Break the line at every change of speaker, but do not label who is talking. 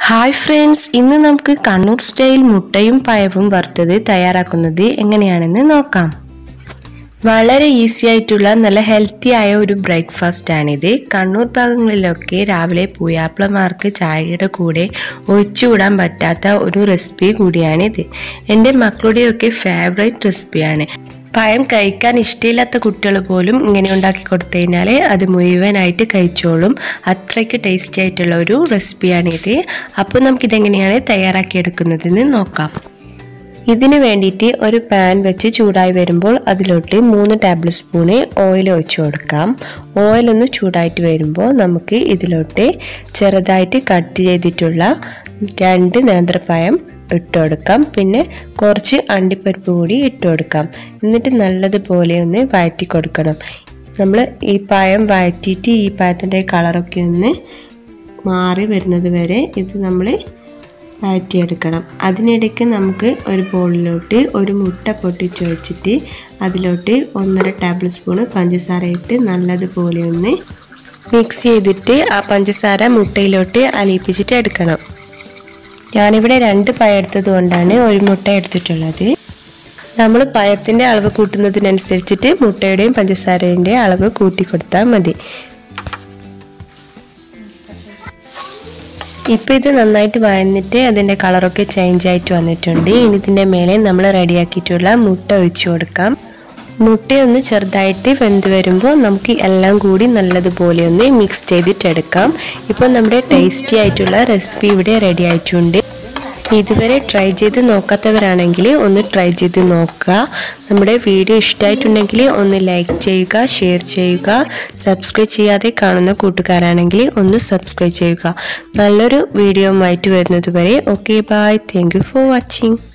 hi friends ഇന്ന് നമുക്ക് Kannur style മുട്ടയും പഴവും വറുത്തത് തയ്യാറാക്കുന്നത് എങ്ങനെയാണെന്ന് നോക്കാം വളരെ ഈസി ആയിട്ടുള്ള നല്ല ഹെൽത്തി ആയ ഒരു ബ്രേക്ക്ഫാസ്റ്റ് ആണിത് കണ്ണൂർ ഭാഗങ്ങളിലൊക്കെ രാവിലെ പൂയാപ്പിളമാർക്ക് ചായയുടെ കൂടെ ഒഴിച്ചുകൂടാൻ പറ്റാത്ത ഒരു റെസിപ്പി കൂടിയാണിത് എൻ്റെ മക്കളുടെയൊക്കെ ഫേവറേറ്റ് റെസിപ്പിയാണ് പഴം കഴിക്കാൻ ഇഷ്ടമില്ലാത്ത കുട്ടികൾ പോലും ഇങ്ങനെ ഉണ്ടാക്കി കൊടുത്തു കഴിഞ്ഞാൽ അത് മുഴുവനായിട്ട് കഴിച്ചോളും അത്രയ്ക്ക് ടേസ്റ്റി ആയിട്ടുള്ള ഒരു റെസിപ്പിയാണിത് അപ്പോൾ നമുക്കിതെങ്ങനെയാണ് തയ്യാറാക്കിയെടുക്കുന്നതെന്ന് നോക്കാം ഇതിന് വേണ്ടിയിട്ട് ഒരു പാൻ വെച്ച് ചൂടായി വരുമ്പോൾ അതിലോട്ട് മൂന്ന് ടേബിൾ സ്പൂണ് ഓയിൽ ഒഴിച്ചു കൊടുക്കാം ഓയിൽ ഒന്ന് ചൂടായിട്ട് വരുമ്പോൾ നമുക്ക് ഇതിലോട്ട് ചെറുതായിട്ട് കട്ട് ചെയ്തിട്ടുള്ള രണ്ട് നേന്ത്രപ്പഴം ഇട്ട് കൊടുക്കാം പിന്നെ കുറച്ച് അണ്ടിപ്പരിപ്പ് കൂടി ഇട്ട് കൊടുക്കാം എന്നിട്ട് നല്ലതുപോലെ ഒന്ന് വഴറ്റി കൊടുക്കണം നമ്മൾ ഈ പഴം വഴറ്റിയിട്ട് ഈ പഴത്തിൻ്റെ കളറൊക്കെ ഒന്ന് മാറി വരുന്നത് വരെ ഇത് നമ്മൾ വഴറ്റിയെടുക്കണം അതിനിടയ്ക്ക് നമുക്ക് ഒരു ബോളിലോട്ട് ഒരു മുട്ട പൊട്ടിച്ച് വെച്ചിട്ട് അതിലോട്ട് ഒന്നര ടേബിൾ സ്പൂണ് പഞ്ചസാര ഇട്ട് നല്ലതുപോലെ ഒന്ന് മിക്സ് ചെയ്തിട്ട് ആ പഞ്ചസാര മുട്ടയിലോട്ട് അലിയിപ്പിച്ചിട്ട് എടുക്കണം ഞാനിവിടെ രണ്ട് പഴം എടുത്തത് കൊണ്ടാണ് ഒരു മുട്ട എടുത്തിട്ടുള്ളത് നമ്മൾ പഴത്തിൻ്റെ അളവ് കൂട്ടുന്നതിനനുസരിച്ചിട്ട് മുട്ടയുടെയും പഞ്ചസാരേൻ്റെ അളവ് കൂട്ടി കൊടുത്താൽ മതി ഇപ്പോൾ ഇത് നന്നായിട്ട് വഴന്നിട്ട് അതിൻ്റെ കളറൊക്കെ ചേഞ്ച് ആയിട്ട് വന്നിട്ടുണ്ട് ഇനി ഇതിൻ്റെ മേലെ നമ്മൾ റെഡിയാക്കിയിട്ടുള്ള മുട്ട ഒഴിച്ചു കൊടുക്കാം മുട്ടയൊന്ന് ചെറുതായിട്ട് വെന്ത് വരുമ്പോൾ നമുക്ക് എല്ലാം കൂടി നല്ലതുപോലെ ഒന്ന് മിക്സ് ചെയ്തിട്ടെടുക്കാം ഇപ്പോൾ നമ്മുടെ ടേസ്റ്റി ആയിട്ടുള്ള റെസിപ്പി ഇവിടെ റെഡി ആയിട്ടുണ്ട് ഇതുവരെ ട്രൈ ചെയ്ത് നോക്കാത്തവരാണെങ്കിൽ ഒന്ന് ട്രൈ ചെയ്ത് നോക്കുക നമ്മുടെ വീഡിയോ ഇഷ്ടമായിട്ടുണ്ടെങ്കിൽ ഒന്ന് ലൈക്ക് ചെയ്യുക ഷെയർ ചെയ്യുക സബ്സ്ക്രൈബ് ചെയ്യാതെ കാണുന്ന കൂട്ടുകാരാണെങ്കിൽ ഒന്ന് സബ്സ്ക്രൈബ് ചെയ്യുക നല്ലൊരു വീഡിയോ ആയിട്ട് വരുന്നത് വരെ okay bye thank for watching